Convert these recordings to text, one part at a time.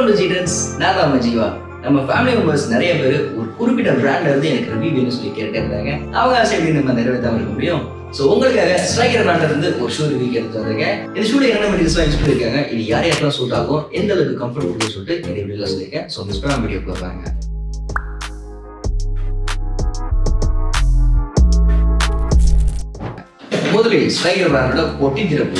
welcome to ஜீடன்ஸ் நான் தான் உங்க ஜீவா நம்ம ஃபேமிலி மெம்பர்ஸ் நிறைய பேர் ஒரு குறிப்பிட்ட பிராண்ட்ல இருந்து எனக்கு ரிவ்யூ வேணும்னு சொல்லி கேட்டே இருந்தாங்க அவங்க ஆசை எப்படி நம்ம நிறைவேற்றாம இருக்க முடியும் ஸோ உங்களுக்காக ஸ்ட்ரைக்கர் பிராண்ட்ல இருந்து ஒரு ஷூ ரிவ்யூ எடுத்து வந்திருக்கேன் இந்த ஷூல என்ன மெட்டீரியல்ஸ்லாம் யூஸ் பண்ணிருக்காங்க இது யார் யாருக்கெல்லாம் சூட் ஆகும் எந்த அளவுக்கு கம்ஃபர்ட் கொடுக்குன்னு சொல்லிட்டு இந்த வீடியோல சொல்லியிருக்கேன் ஸோ மிஸ் பண்ணாம வீடியோ பாருங்க முதலில் ஸ்ட்ரைக்கர் பிராண்டோட பொட்டி திறப்பு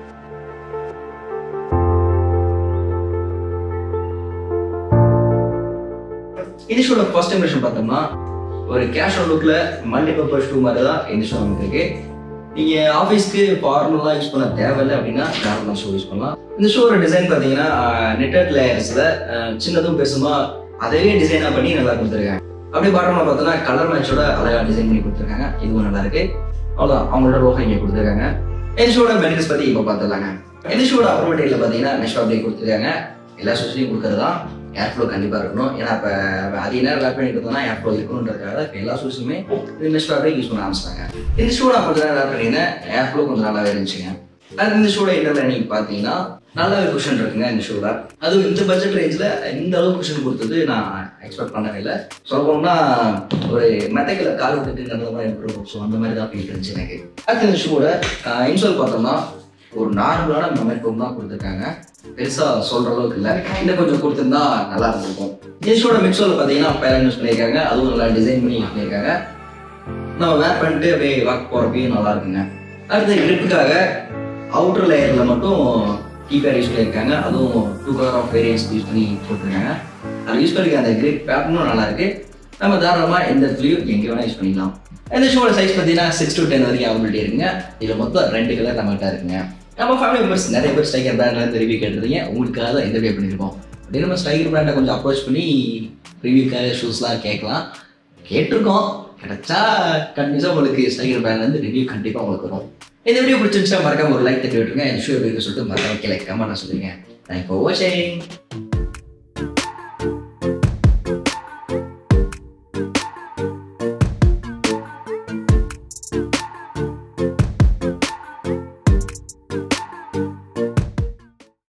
இந்த ஷூட ஃபர்ஸ்ட் இம்ப்ரெஷன் பார்த்தோம்னா ஒரு கேஷுவல் லுக்ல மல்டிபர்பஸ் ஷூ மாதிரி தான் இந்த ஷூ நமக்கு இருக்கு நீங்க ஆஃபீஸ்க்கு ஃபார்மலாக யூஸ் பண்ண தேவையில்லை அப்படின்னா நார்மலாக ஷூ யூஸ் பண்ணலாம் இந்த ஷூவோட டிசைன் பார்த்தீங்கன்னா நெட்டட் லேயர்ஸ்ல சின்னதும் பெருசுமா அதே டிசைனாக பண்ணி நல்லா கொடுத்துருக்காங்க அப்படியே பாட்டம்ல பார்த்தோன்னா கலர் மேட்சோட அழகா டிசைன் பண்ணி கொடுத்துருக்காங்க இதுவும் நல்லா இருக்கு அவ்வளோதான் அவங்களோட லோகம் இங்கே கொடுத்துருக்காங்க இந்த ஷூவோட பெனிஃபிட்ஸ் பற்றி இப்போ பார்த்துடலாங்க இந்த ஷூவோட அப்புறம் மெட்டீரியல் பார்த்தீங்கன்னா நெக்ஸ்ட் அப்படியே கொடுத்துருக்காங்க எல்லா ஷூஸ்லையும் கொடுக்குறது தான் ஏர் ஃப்ளோ கண்டிப்பாக இருக்கணும் ஏன்னா இப்போ அதிக நேரம் வேர் பண்ணிட்டு இருந்தோம்னா ஏர் ஃப்ளோ இருக்கணுன்றதுக்காக இப்போ எல்லா ஷூஸுமே இந்த நெக்ஸ்ட் ஃபேப்ரிக் யூஸ் பண்ண ஆரம்பிச்சிட்டாங்க இந்த ஷூ நான் கொஞ்சம் நேரம் வேர் பண்ணியிருந்தேன் ஏர் ஃப்ளோ கொஞ்சம் நல்லாவே இருந்துச்சுங்க அது இந்த ஷூட இன்னரில் நீங்கள் பார்த்தீங்கன்னா நல்லாவே குஷன் இருக்குங்க இந்த ஷூவில் அதுவும் இந்த பட்ஜெட் ரேஞ்சில் இந்த அளவு குஷன் கொடுத்தது நான் எக்ஸ்பெக்ட் பண்ணவே இல்லை சொல்லணும்னா ஒரு மெத்தைக்கில் கால் விட்டுட்டு நல்ல மாதிரி இருக்கும் ஸோ அந்த மாதிரி தான் ஃபீல் இருந்துச்சு எனக்கு அடுத்து இந்த ஷூவோட இன்ஸ்டால் பார்த்தோம்னா ஒரு நார்மலான மெமெண்டோம் தான் கொடுத்துருக்காங்க பெருசா சொல்ற அளவுக்கு இல்லை இன்னும் கொஞ்சம் கொடுத்துருந்தா நல்லா இருந்திருக்கும் ஜீன்ஸோட மிக்சோல பார்த்தீங்கன்னா பேரன் யூஸ் பண்ணியிருக்காங்க அதுவும் நல்லா டிசைன் பண்ணி யூஸ் பண்ணியிருக்காங்க நம்ம வேர் பண்ணிட்டு அப்படியே வாக் போகிறப்பையும் நல்லா இருக்குங்க அடுத்து கிரிப்புக்காக அவுட்டர் லேயரில் மட்டும் கீபேர் யூஸ் பண்ணியிருக்காங்க அதுவும் two colour of variants use பண்ணி போட்டிருக்காங்க அது யூஸ் பண்ணிருக்க அந்த கிரிப் பேட்டர்னும் நல்லா இருக்கு நம்ம தாராளமாக எந்த இடத்துலையும் எங்கே வேணால் யூஸ் பண்ணிக்கலாம் இந்த ஷூவோட சைஸ் பார்த்தீங்கன்னா சிக்ஸ் டு டென் வரைக்கும் அவைபிலிட்டி இருக்குங்க இதில் மொத்தம் ரெண்டு கலர் நம்மகிட்ட இருக்குங்க நம்ம ஃபேமிலி மெம்பர்ஸ் நிறைய பேர் ஸ்டைகர் பிராண்ட்ல ரிவ்யூ கேட்டிருந்தீங்க உங்களுக்காக தான் இந்த வீடியோ பண்ணியிருக்கோம் அப்படியே நம்ம ஸ்டைகர் பிராண்டை கொஞ்சம் அப்ரோச் பண்ணி ரிவ்யூக்காக ஷூஸ்லாம் கேட்கலாம் கேட்டிருக்கோம் கிடைச்சா கண்டிப்பாக உங்களுக்கு ஸ்டைகர் பிராண்ட்லேருந்து ரிவ்யூ கண்டிப்பாக உங்களுக்கு வரும் இந்த வீடியோ பிடிச்சிருந்துச்சா மறக்காம ஒரு லைக் தட்டி விட்டுருங்க இந்த ஷூ எப்படி இருக்குன்னு சொல்லிட்டு மறக்காம கீழே கமெண்ட் சொல்லுங்க தேங்க் ஃபார் வாட்சிங்